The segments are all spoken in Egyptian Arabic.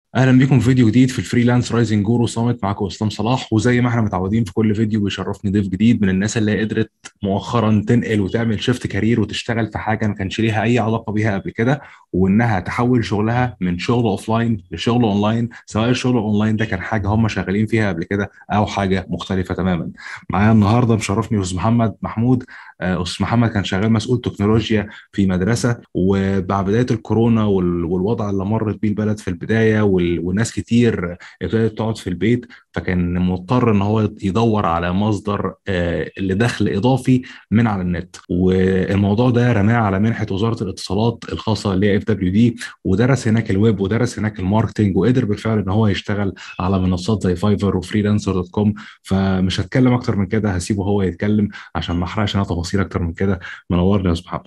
اهلا بيكم في فيديو جديد في الفريلانس رايزنج جورو سامت معاكم اسلام صلاح وزي ما احنا متعودين في كل فيديو بيشرفني ضيف جديد من الناس اللي قدرت مؤخرا تنقل وتعمل شيفت كارير وتشتغل في حاجه ما كانش ليها اي علاقه بيها قبل كده وانها تحول شغلها من شغل اوفلاين لشغل اونلاين سواء الشغل اونلاين ده كان حاجه هم شغالين فيها قبل كده او حاجه مختلفه تماما معايا النهارده مشرفني استاذ محمد محمود استاذ محمد كان شغال مسؤول تكنولوجيا في مدرسه وبعد بدايه الكورونا والوضع اللي مرت بيه البلد في البدايه والناس كتير ابتدت تقعد في البيت فكان مضطر ان هو يدور على مصدر لدخل اضافي من على النت والموضوع ده رماه على منحه وزاره الاتصالات الخاصه اللي هي اف دبليو دي ودرس هناك الويب ودرس هناك الماركتنج وقدر بالفعل ان هو يشتغل على منصات زي فايفر وفريلانسر دوت كوم فمش هتكلم اكتر من كده هسيبه هو يتكلم عشان ما احرقش انا تفاصيل اكتر من كده منورني يا استاذ محمد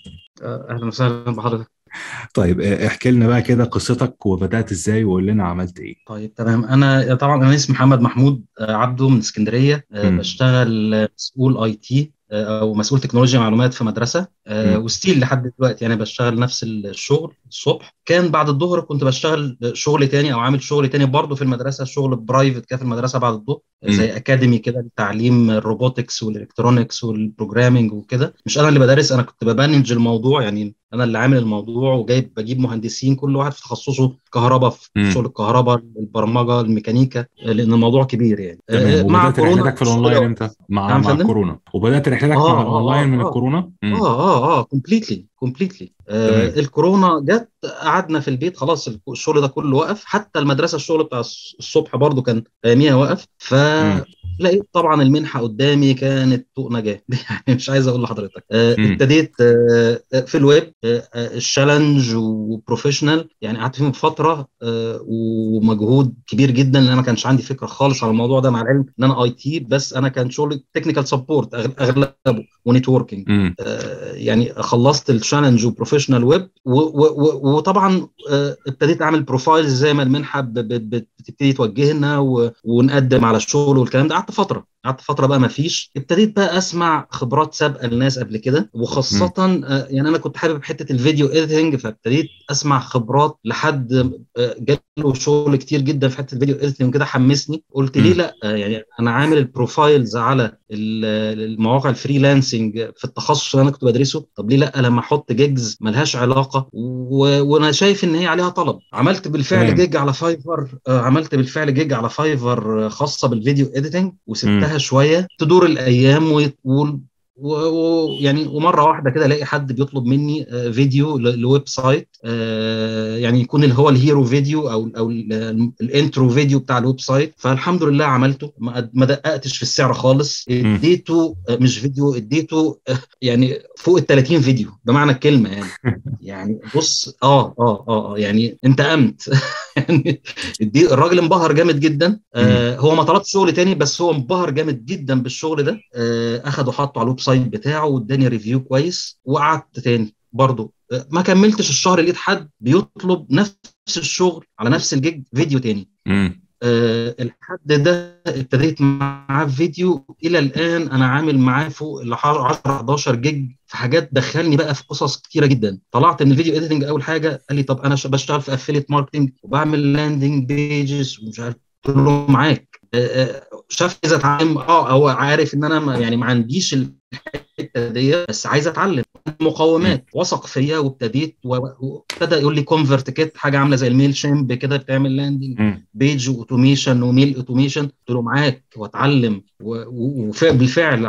اهلا وسهلا بحضرتك طيب احكي لنا بقى كده قصتك وبدات ازاي وقول لنا عملت ايه طيب تمام انا طبعا انا اسمي محمد محمود عبده من اسكندريه م. بشتغل مسؤول اي تي او مسؤول تكنولوجيا معلومات في مدرسه وستيل لحد دلوقتي يعني بشتغل نفس الشغل الصبح كان بعد الظهر كنت بشتغل شغل تاني او عامل شغل تاني برضه في المدرسه شغل برايفت كده في المدرسه بعد الظهر زي اكاديمي كده لتعليم الروبوتكس والالكترونكس والبروجرامنج وكده مش انا اللي بدرس انا كنت ببانج الموضوع يعني انا اللي عامل الموضوع وجايب بجيب مهندسين كل واحد في تخصصه كهرباء في شغل الكهرباء البرمجه الميكانيكا لان الموضوع كبير يعني تمام وبدات رحلتك في الاونلاين امتى مع مع الكورونا وبدات رحلتك آه مع الاونلاين من آه الكورونا اه اه اه كومبليتلي كومبليتلي آه الكورونا جت قعدنا في البيت خلاص الشغل ده كله وقف حتى المدرسه الشغل بتاع الصبح برضو كان اياميها وقف ف لقيت طبعا المنحه قدامي كانت طوق نجاه يعني مش عايز اقول لحضرتك آه ابتديت آه في الويب آه الشالنج وبروفيشنال يعني قعدت فيهم فتره آه ومجهود كبير جدا لان انا ما كانش عندي فكره خالص على الموضوع ده مع العلم ان انا اي تي بس انا كان شغلي تكنيكال سبورت اغلبه ونتوركينج آه يعني خلصت الشالنج وبروفيشنال ويب وطبعا آه ابتديت اعمل بروفايل زي ما المنحه بتبتدي توجهنا ونقدم على الشغل والكلام ده قعدت فتره قعدت فتره بقى ما فيش ابتديت بقى اسمع خبرات سابقه للناس قبل كده وخاصه آه يعني انا كنت حابب حته الفيديو اديتنج فابتديت اسمع خبرات لحد آه جاله شغل كتير جدا في حته الفيديو اديتنج كده حمسني قلت ليه لا آه يعني انا عامل البروفايلز على المواقع الفريلانسنج في التخصص اللي انا كنت بدرسه طب ليه لا لما احط جيجز ملهاش علاقه و... وانا شايف ان هي عليها طلب عملت بالفعل مم. جيج على فايفر عملت بالفعل جيج على فايفر خاصه بالفيديو اديتنج وسبتها شويه تدور الايام ويعني و... يعني ومره واحده كده الاقي حد بيطلب مني فيديو لويب سايت يعني يكون اللي هو الهيرو فيديو او او الانترو فيديو بتاع الويب سايت فالحمد لله عملته ما دققتش في السعر خالص اديته مش فيديو اديته يعني فوق ال 30 فيديو بمعنى الكلمه يعني يعني بص اه اه اه يعني انتقمت يعني الراجل انبهر جامد جدا آه هو ما طلبش شغل تاني بس هو انبهر جامد جدا بالشغل ده آه اخده وحطه على الويب سايت بتاعه واداني ريفيو كويس وقعدت تاني برضه ما كملتش الشهر لقيت حد بيطلب نفس الشغل على نفس الجيج فيديو تاني مم. أه الحد ده ابتديت معاه فيديو الى الان انا عامل معاه فوق ال 10 11 جيج في حاجات دخلني بقى في قصص كتيره جدا طلعت من الفيديو اديتنج اول حاجه قال لي طب انا بشتغل في افيليت ماركتنج وبعمل لاندنج بيجز ومش عارف قلت له معاك أه شاف اذا اتعلم اه هو عارف ان انا ما يعني ما عنديش الحته دي بس عايز اتعلم مقومات وثق فيا وابتديت وابتدى يقول لي كونفرت كيت حاجه عامله زي الميل شيمب كده بتعمل لاندنج بيج واوتوميشن وميل اوتوميشن قلت له معاك واتعلم وبالفعل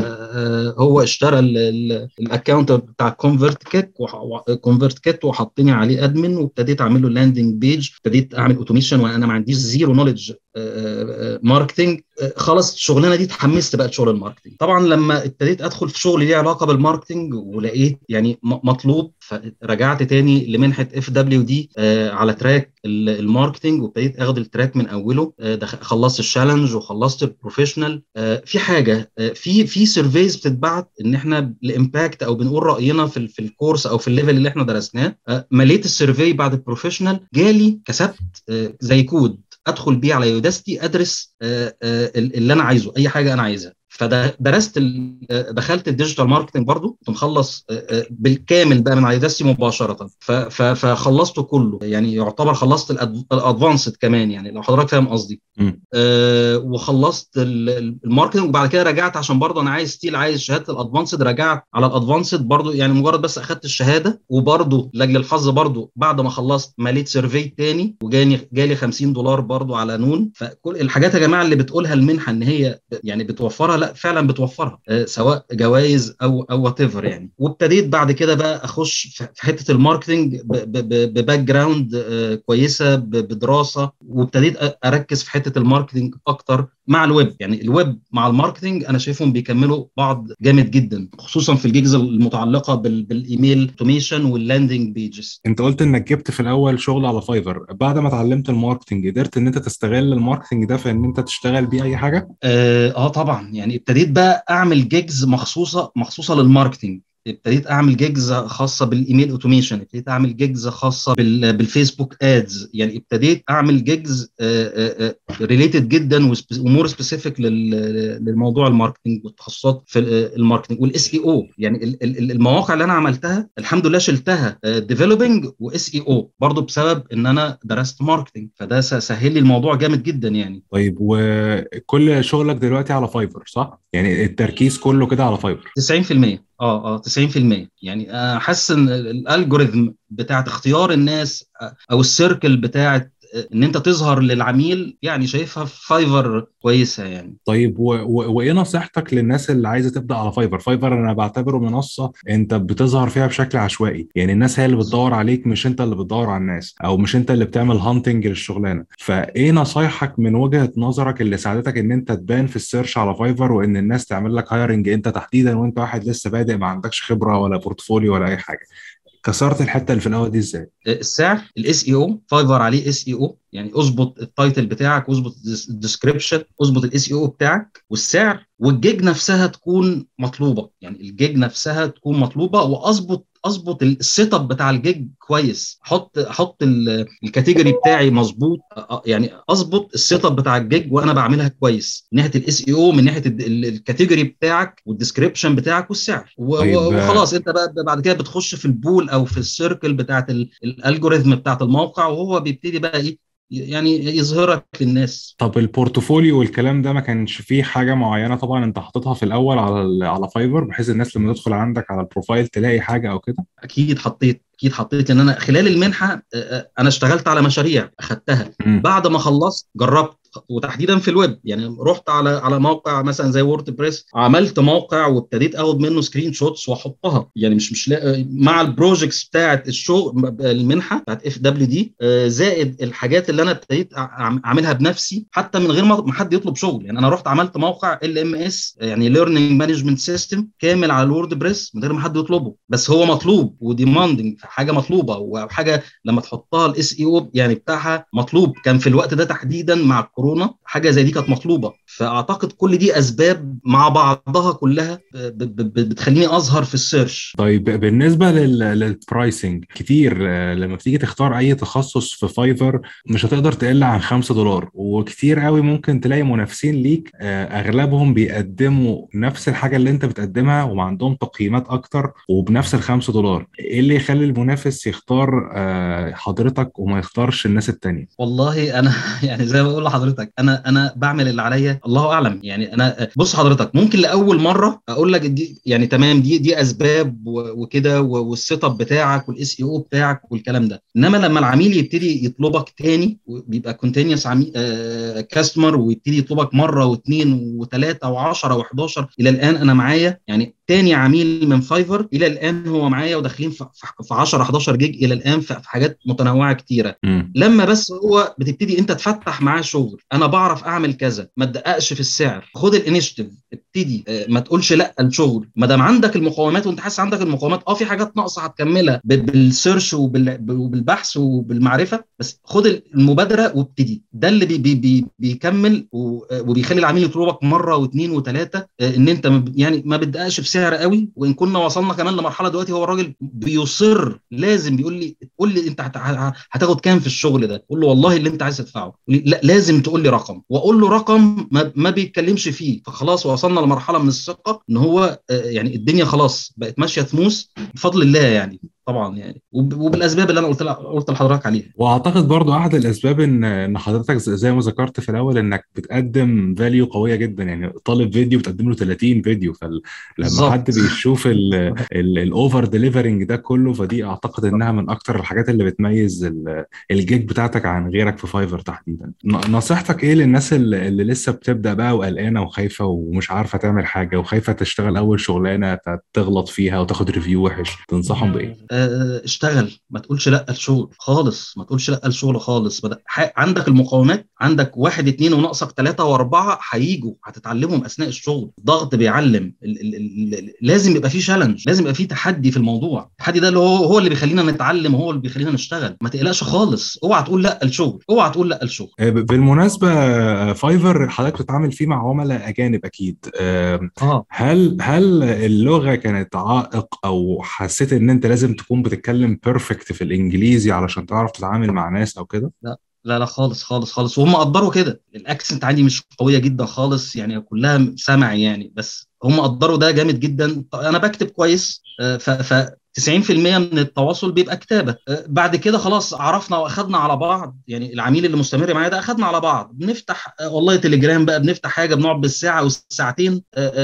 هو اشترى الاكونت بتاع كونفرت كيت كونفرت كيت وحطني عليه ادمن وابتديت اعمل له لاندنج بيج ابتديت اعمل اوتوميشن وانا ما عنديش زيرو نولج ماركتنج خلاص الشغلانه دي اتحمست بقى شغل الماركتنج طبعا لما ابتديت ادخل في شغل ليه علاقه بالماركتنج ولقيت يعني مطلوب فرجعت تاني لمنحه اف دبليو دي على تراك الماركتنج وابتديت اخد التراك من اوله خلصت الشالنج وخلصت البروفيشنال في حاجه في في سيرفيز بتتبعت ان احنا الامباكت او بنقول راينا في في الكورس او في الليفل اللي احنا درسناه مليت السيرفي بعد البروفيشنال جالي كسبت زي كود ادخل بيه على يوداستي ادرس اللي انا عايزه اي حاجه انا عايزها فدرست دخلت الديجيتال ماركتنج برضو كنت مخلص بالكامل بقى من على دراستي مباشره فخلصته كله يعني يعتبر خلصت الادفانسد كمان يعني لو حضرتك فاهم قصدي آه وخلصت الماركتنج وبعد كده رجعت عشان برضه انا عايز ستيل عايز شهاده الادفانسد رجعت على الادفانسد برضه يعني مجرد بس اخدت الشهاده وبرضه لاجل الحظ برضه بعد ما خلصت مليت سيرفي تاني وجاني جالي 50 دولار برضه على نون فكل الحاجات يا جماعه اللي بتقولها المنحه ان هي يعني بتوفرها لا فعلا بتوفرها آه سواء جوائز او او وات يعني وابتديت بعد كده بقى اخش في حته الماركتنج بباك جراوند آه كويسه بدراسه وابتديت اركز في حته الماركتنج اكتر مع الويب يعني الويب مع الماركتنج انا شايفهم بيكملوا بعض جامد جدا خصوصا في الجيجز المتعلقه بالايميل اوتوميشن واللاندنج بيجز انت قلت انك جبت في الاول شغل على فايفر بعد ما اتعلمت الماركتنج قدرت ان انت تستغل الماركتنج ده في ان انت تشتغل بيه اي حاجه اه, آه طبعا يعني ابتديت بقى اعمل جيجز مخصوصه مخصوصه للماركتنج ابتديت اعمل جيجز خاصه بالايميل اوتوميشن ابتديت اعمل جيجز خاصه بالفيسبوك ادز يعني ابتديت اعمل جيجز ريليتد جدا ومور سبيسيفيك للموضوع الماركتنج والتخصصات في الماركتنج والاس اي او يعني المواقع اللي انا عملتها الحمد لله شلتها ديفلوبينج واس اي او برضه بسبب ان انا درست ماركتنج فده سهل لي الموضوع جامد جدا يعني طيب وكل شغلك دلوقتي على فايفر صح يعني التركيز كله كده على فايفر 90% اه اه 90% يعني حاسس ان الالجوريثم بتاعت اختيار الناس او السيركل بتاعت ان انت تظهر للعميل يعني شايفها في فايفر كويسه يعني طيب و... و... وايه نصيحتك للناس اللي عايزه تبدا على فايفر فايفر انا بعتبره منصه انت بتظهر فيها بشكل عشوائي يعني الناس هي اللي بتدور عليك مش انت اللي بتدور على الناس او مش انت اللي بتعمل هانتنج للشغلانه فايه نصايحك من وجهه نظرك اللي ساعدتك ان انت تبان في السيرش على فايفر وان الناس تعمل لك هايرنج انت تحديدا وانت واحد لسه بادئ ما عندكش خبره ولا بورتفوليو ولا اي حاجه كسرت الحته اللي في الاول دي ازاي؟ السعر الاس اي او فايفر عليه اس اي او يعني اظبط التايتل بتاعك واظبط الديسكربشن اظبط الاس اي او بتاعك والسعر والجيج نفسها تكون مطلوبه يعني الجيج نفسها تكون مطلوبه واظبط اظبط السيت اب بتاع الجيج كويس احط احط الكاتيجوري بتاعي مظبوط يعني اظبط السيت اب بتاع الجيج وانا بعملها كويس من ناحيه الاس اي او من ناحيه الكاتيجوري بتاعك والديسكربشن بتاعك والسعر وخلاص انت بقى بعد كده بتخش في البول او في السيركل بتاعت الالجوريثم بتاعت الموقع وهو بيبتدي بقى ايه يعني يظهرك للناس طب البورتفوليو والكلام ده ما كانش فيه حاجه معينه طبعا انت حاططها في الاول على على فايفر بحيث الناس لما تدخل عندك على البروفايل تلاقي حاجه او كده اكيد حطيت اكيد حطيت لان انا خلال المنحه انا اشتغلت على مشاريع اخدتها م. بعد ما خلصت جربت وتحديدا في الويب يعني رحت على على موقع مثلا زي وورد بريس عملت موقع وابتديت اخد منه سكرين شوتس واحطها يعني مش مش لا مع البروجكتس بتاعت الشغل المنحه بتاعت اف دبليو دي زائد الحاجات اللي انا ابتديت اعملها بنفسي حتى من غير ما حد يطلب شغل يعني انا رحت عملت موقع ال ام اس يعني ليرنينج مانجمنت سيستم كامل على الوورد بريس من غير ما حد يطلبه بس هو مطلوب وديماندنج حاجه مطلوبه وحاجه لما تحطها الاس اي او يعني بتاعها مطلوب كان في الوقت ده تحديدا مع الكورونا حاجه زي دي كانت مطلوبه فاعتقد كل دي اسباب مع بعضها كلها بتخليني اظهر في السيرش طيب بالنسبه للبرايسنج كتير لما بتيجي تختار اي تخصص في فايفر مش هتقدر تقل عن 5 دولار وكتير قوي ممكن تلاقي منافسين ليك اغلبهم بيقدموا نفس الحاجه اللي انت بتقدمها وما عندهم تقييمات اكتر وبنفس ال 5 دولار ايه اللي يخلي المنافس يختار حضرتك وما يختارش الناس التانية والله انا يعني زي ما بقول لحضرتك انا انا بعمل اللي عليا الله اعلم يعني انا بص حضرتك ممكن لاول مره اقول لك دي يعني تمام دي دي اسباب وكده والسيت اب بتاعك والاس اي او بتاعك والكلام ده انما لما العميل يبتدي يطلبك تاني وبيبقى كونتينيوس آه كاستمر ويبتدي يطلبك مره واثنين وثلاثه و10 و11 الى الان انا معايا يعني تاني عميل من فايفر الى الان هو معايا وداخلين في 10 11 جيج الى الان في حاجات متنوعه كتيره م. لما بس هو بتبتدي انت تفتح معاه شغل انا بعرف اعمل كذا ما تدققش في السعر خد الانيشيتيف ابتدي ما تقولش لا الشغل ما دام عندك المقومات وانت حاسس عندك المقومات اه في حاجات ناقصه هتكملها بالسيرش وبالبحث وبالمعرفه بس خد المبادره وابتدي ده اللي بي بي بي بيكمل وبيخلي العميل يطلبك مره واثنين وثلاثه ان انت يعني ما بتدققش في سعر قوي وان كنا وصلنا كمان لمرحله دلوقتي هو الراجل بيصر لازم بيقول لي قول لي انت هتاخد كام في الشغل ده قول له والله اللي انت عايز تدفعه لا لازم تقول لي رقم واقول له رقم ما, ما بيتكلمش فيه فخلاص وصلنا وصلنا لمرحله من الثقه ان هو يعني الدنيا خلاص بقت ماشيه ثموث بفضل الله يعني طبعا يعني وبالاسباب اللي انا قلت قلت لحضرتك عليها واعتقد برضو احد الاسباب ان ان حضرتك زي ما ذكرت في الاول انك بتقدم فاليو قويه جدا يعني طالب فيديو بتقدم له 30 فيديو فلما حد بيشوف الاوفر ديليفرنج ده كله فدي اعتقد انها من اكتر الحاجات اللي بتميز الجيج بتاعتك عن غيرك في فايفر تحديدا نصيحتك ايه للناس اللي, اللي لسه بتبدا بقى وقلقانه وخايفه ومش عارفه تعمل حاجه وخايفه تشتغل اول شغلانه تغلط فيها وتاخد ريفيو وحش تنصحهم بايه؟ اشتغل ما تقولش لا الشغل خالص ما تقولش لا الشغل خالص بدأ. عندك المقاومات عندك واحد اتنين وناقصك ثلاثة واربعة هيجوا هتتعلمهم اثناء الشغل ضغط بيعلم ال ال ال لازم يبقى في شالنج لازم يبقى في تحدي في الموضوع التحدي ده اللي هو هو اللي بيخلينا نتعلم هو اللي بيخلينا نشتغل ما تقلقش خالص اوعى تقول لا الشغل اوعى تقول لا الشغل بالمناسبة فايفر حضرتك بتتعامل فيه مع عملاء اجانب اكيد آه. هل هل اللغة كانت عائق او حسيت ان انت لازم تكون بتتكلم بيرفكت في الانجليزي علشان تعرف تتعامل مع ناس او كده لا لا لا خالص خالص خالص وهم قدروا كده الاكسنت عندي مش قويه جدا خالص يعني كلها سمع يعني بس هم قدروا ده جامد جدا انا بكتب كويس ف, ف 90% من التواصل بيبقى كتابه بعد كده خلاص عرفنا واخدنا على بعض يعني العميل اللي مستمر معايا ده اخدنا على بعض بنفتح والله تليجرام بقى بنفتح حاجه بنقعد بالساعه والساعتين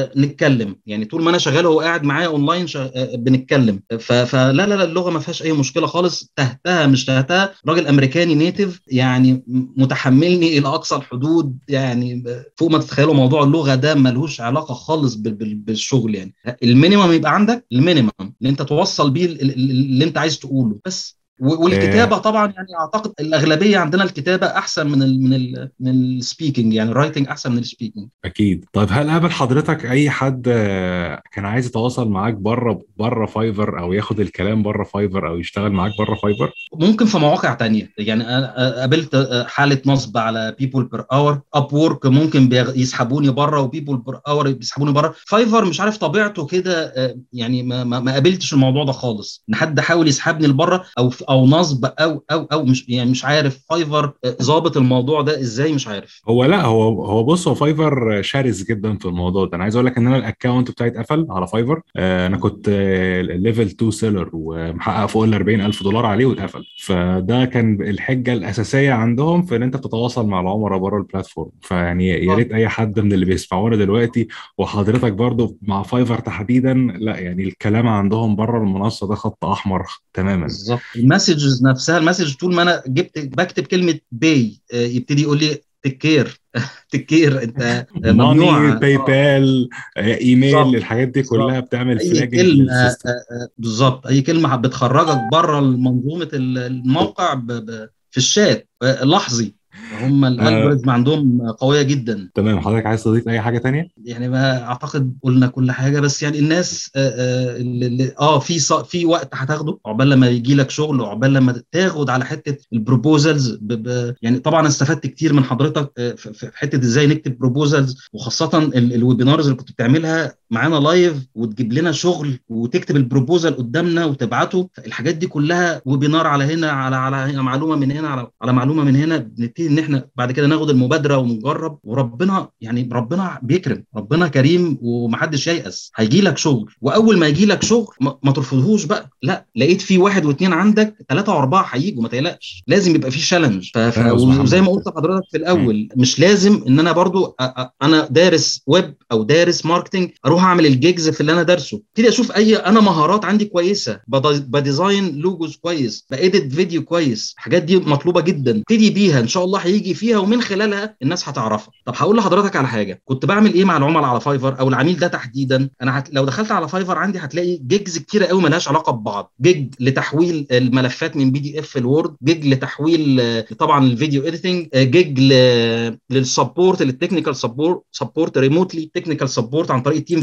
نتكلم يعني طول ما انا شغال وهو قاعد معايا اونلاين بنتكلم فلا لا لا اللغه ما فيهاش اي مشكله خالص تهتها مش تهتها راجل امريكاني نيتيف يعني متحملني الى اقصى الحدود يعني فوق ما تتخيلوا موضوع اللغه ده ملهوش علاقه خالص بالشغل يعني المينيمم يبقى عندك المينيمم اللي انت توصل توصل بيه اللي انت عايز تقوله بس والكتابه طبعا يعني اعتقد الاغلبيه عندنا الكتابه احسن من ال من ال من السبيكنج يعني الرايتنج احسن من السبيكنج اكيد طيب هل قابل حضرتك اي حد كان عايز يتواصل معاك بره بره فايفر او ياخد الكلام بره فايفر او يشتغل معاك بره فايفر ممكن في مواقع تانية يعني انا قابلت حاله نصب على بيبول بير اور اب وورك ممكن يسحبوني بره وبيبول بير اور بيسحبوني بره فايفر مش عارف طبيعته كده يعني ما, ما قابلتش الموضوع ده خالص ان حد حاول يسحبني لبره او او نصب او او او مش يعني مش عارف فايفر ظابط الموضوع ده ازاي مش عارف هو لا هو هو بص هو فايفر شرس جدا في الموضوع ده انا عايز اقول لك ان انا الاكونت بتاعي اتقفل على فايفر انا كنت ليفل 2 سيلر ومحقق فوق ال 40000 دولار عليه واتقفل فده كان الحجه الاساسيه عندهم في ان انت تتواصل مع العملاء بره البلاتفورم فيعني يا ريت اي حد من اللي بيسمعونا دلوقتي وحضرتك برضو مع فايفر تحديدا لا يعني الكلام عندهم بره المنصه ده خط احمر تماما بالظبط المسجز نفسها المسج طول ما انا جبت بكتب كلمه باي يبتدي يقول لي تكير تكير انت ممنوع باي بال ايميل بالزبط. الحاجات دي كلها بتعمل اي كلمه بالظبط اي كلمه بتخرجك بره منظومه الموقع ب... ب... في الشات لحظي هم الالجوريزم آه عندهم قويه جدا تمام حضرتك عايز تضيف اي حاجه تانية يعني ما اعتقد قلنا كل حاجه بس يعني الناس آه اللي اه في ص... في وقت هتاخده عقبال لما يجي لك شغل وعقبال لما تاخد على حته البروبوزلز ب... ب... يعني طبعا استفدت كتير من حضرتك آه في حته ازاي نكتب بروبوزلز وخاصه ال... الويبينارز اللي كنت بتعملها معانا لايف وتجيب لنا شغل وتكتب البروبوزل قدامنا وتبعته الحاجات دي كلها ويبينار على هنا على على هنا معلومه من هنا على على معلومه من هنا بنبتدي ان احنا بعد كده ناخد المبادره ونجرب وربنا يعني ربنا بيكرم ربنا كريم ومحدش ييأس هيجي لك شغل واول ما يجي لك شغل ما, ما ترفضهوش بقى لا لقيت في واحد واثنين عندك ثلاثه واربعه هيجوا ما تقلقش لازم يبقى في تشالنج وزي ما قلت لحضرتك في الاول م. مش لازم ان انا برضو أ أ انا دارس ويب او دارس ماركتنج اروح اعمل الجيجز في اللي انا دارسه ابتدي اشوف اي انا مهارات عندي كويسه بديزاين لوجوز كويس بايديت فيديو كويس الحاجات دي مطلوبه جدا ابتدي بيها ان شاء الله هيجي فيها ومن خلالها الناس هتعرفها طب هقول لحضرتك على حاجه كنت بعمل ايه مع العملاء على فايفر او العميل ده تحديدا انا هت... لو دخلت على فايفر عندي هتلاقي جيجز كتيره قوي ملهاش علاقه ببعض جيج لتحويل الملفات من بي دي اف الوورد جيج لتحويل طبعا الفيديو اديتنج جيج ل... للسبورت للتكنيكال سبورت سبورت ريموتلي تكنيكال سبورت عن طريق تيم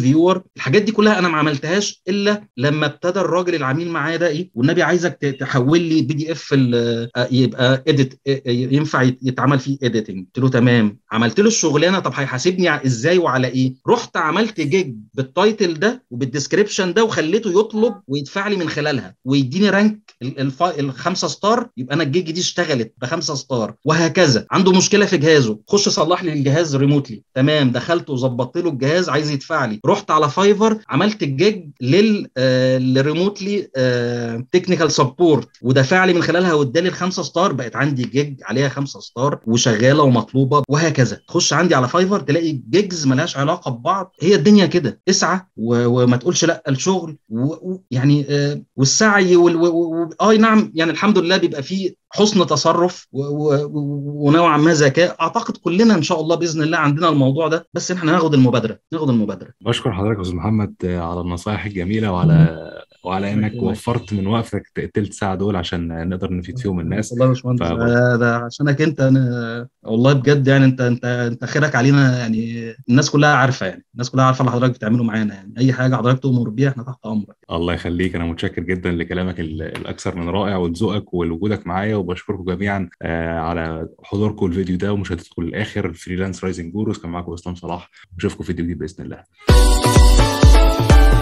فيور الحاجات دي كلها انا ما عملتهاش الا لما ابتدى الراجل العميل معايا ده ايه والنبي عايزك تحول لي بي دي اف يبقى اديت ينفع يتعمل فيه اديتنج قلت له تمام عملت له الشغلانه طب هيحاسبني ازاي وعلى ايه رحت عملت جيج بالتايتل ده وبالديسكريبشن ده وخليته يطلب ويدفع لي من خلالها ويديني رانك الخمسه ستار يبقى انا الجيج دي اشتغلت بخمسه ستار وهكذا عنده مشكله في جهازه خش صلح لي الجهاز ريموتلي تمام دخلت وظبطت له الجهاز عايز يدفع لي رحت على فايفر عملت الجيج لل آه للريموتلي آه تكنيكال سبورت ودفع لي من خلالها وادالي الخمسه ستار بقت عندي جيج عليها خمسه ستار وشغاله ومطلوبه وهكذا تخش عندي على فايفر تلاقي جيجز ملهاش علاقه ببعض هي الدنيا كده اسعى وما تقولش لا الشغل ويعني آه والسعي وال... و... اي نعم يعني الحمد لله بيبقى فيه حسن تصرف ونوعا ما ذكاء اعتقد كلنا ان شاء الله باذن الله عندنا الموضوع ده بس احنا ناخد المبادره ناخد المبادره بشكر حضرتك يا استاذ محمد على النصائح الجميله وعلى وعلى انك وفرت من وقتك التلت ساعه دول عشان نقدر نفيد فيهم الناس والله يا باشمهندس ف... ده عشانك انت أنا... والله بجد يعني انت انت انت خيرك علينا يعني الناس كلها عارفه يعني الناس كلها عارفه اللي حضرتك بتعمله معانا يعني اي حاجه حضرتك تؤمر بيها احنا تحت امرك الله يخليك انا متشكر جدا لكلامك الاكثر من رائع ولذوقك ولوجودك معايا وبشكركم جميعا على حضوركم الفيديو ده ومشاهدتكم للاخر فريلانس رايزنج جوروز كان معاكم اسلام صلاح واشوفكم فيديو جديد باذن الله